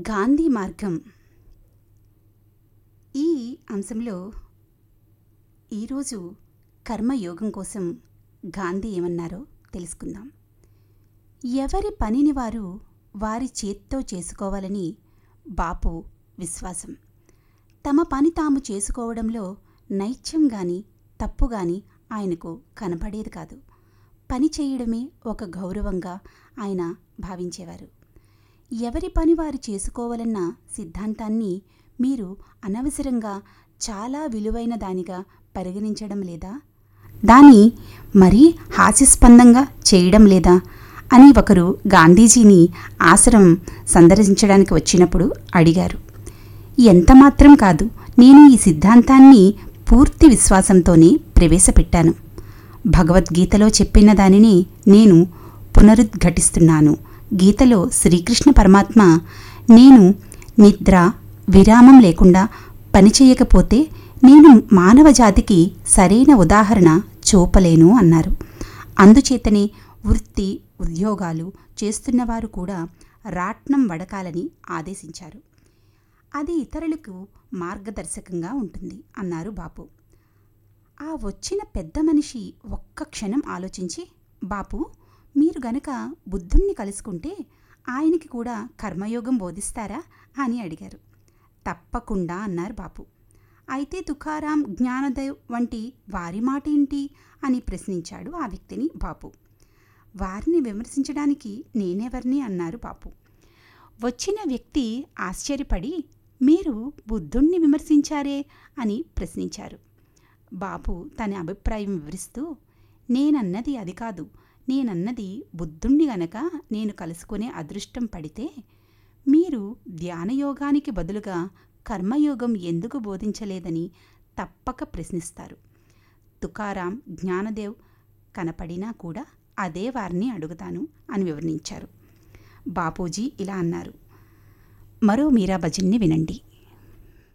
గాంధీ మార్గం ఈ అంశంలో ఈరోజు కర్మయోగం కోసం గాంధీ ఏమన్నారో తెలుసుకుందాం ఎవరి పనిని వారు వారి చేత్తో చేసుకోవాలని బాపు విశ్వాసం తమ పని తాము చేసుకోవడంలో నైత్యం గాని తప్పు గాని ఆయనకు కనపడేది కాదు పని చేయడమే ఒక గౌరవంగా ఆయన భావించేవారు ఎవరి పని వారు చేసుకోవాలన్న సిద్ధాంతాన్ని మీరు అనవసరంగా చాలా విలువైన దానిగా పరిగణించడం లేదా దాన్ని మరీ హాస్యాస్పందంగా చేయడం లేదా అని ఒకరు గాంధీజీని ఆశ్రమం సందర్శించడానికి వచ్చినప్పుడు అడిగారు ఎంత మాత్రం కాదు నేను ఈ సిద్ధాంతాన్ని పూర్తి విశ్వాసంతోనే ప్రవేశపెట్టాను భగవద్గీతలో చెప్పిన దానిని నేను పునరుద్ఘటిస్తున్నాను గీతలో శ్రీకృష్ణ పరమాత్మ నేను నిద్ర విరామం లేకుండా పనిచేయకపోతే నేను మానవ జాతికి సరైన ఉదాహరణ చూపలేను అన్నారు అందుచేతనే వృత్తి ఉద్యోగాలు చేస్తున్నవారు కూడా రాట్నం వడకాలని ఆదేశించారు అది ఇతరులకు మార్గదర్శకంగా ఉంటుంది అన్నారు బాపు ఆ వచ్చిన పెద్ద మనిషి ఒక్క క్షణం ఆలోచించి బాపు మీరు గనక బుద్ధుణ్ణి కలుసుకుంటే ఆయనకి కూడా కర్మయోగం బోధిస్తారా అని అడిగారు తప్పకుండా అన్నారు బాపు అయితే తుకారాం జ్ఞానదేవ్ వంటి వారి మాట ఏంటి అని ప్రశ్నించాడు ఆ వ్యక్తిని బాపు వారిని విమర్శించడానికి నేనెవరిని అన్నారు బాపు వచ్చిన వ్యక్తి ఆశ్చర్యపడి మీరు బుద్ధుణ్ణి విమర్శించారే అని ప్రశ్నించారు బాపు తన అభిప్రాయం వివరిస్తూ నేనన్నది అది కాదు నేనన్నది బుద్ధుణ్ణి గనక నేను కలుసుకునే అదృష్టం పడితే మీరు ధ్యానయోగానికి బదులుగా కర్మయోగం ఎందుకు బోధించలేదని తప్పక ప్రశ్నిస్తారు తుకారాం జ్ఞానదేవ్ కనపడినా కూడా అదే వారిని అడుగుతాను అని వివరించారు బాపూజీ ఇలా అన్నారు మరో మీరా భజన్ని వినండి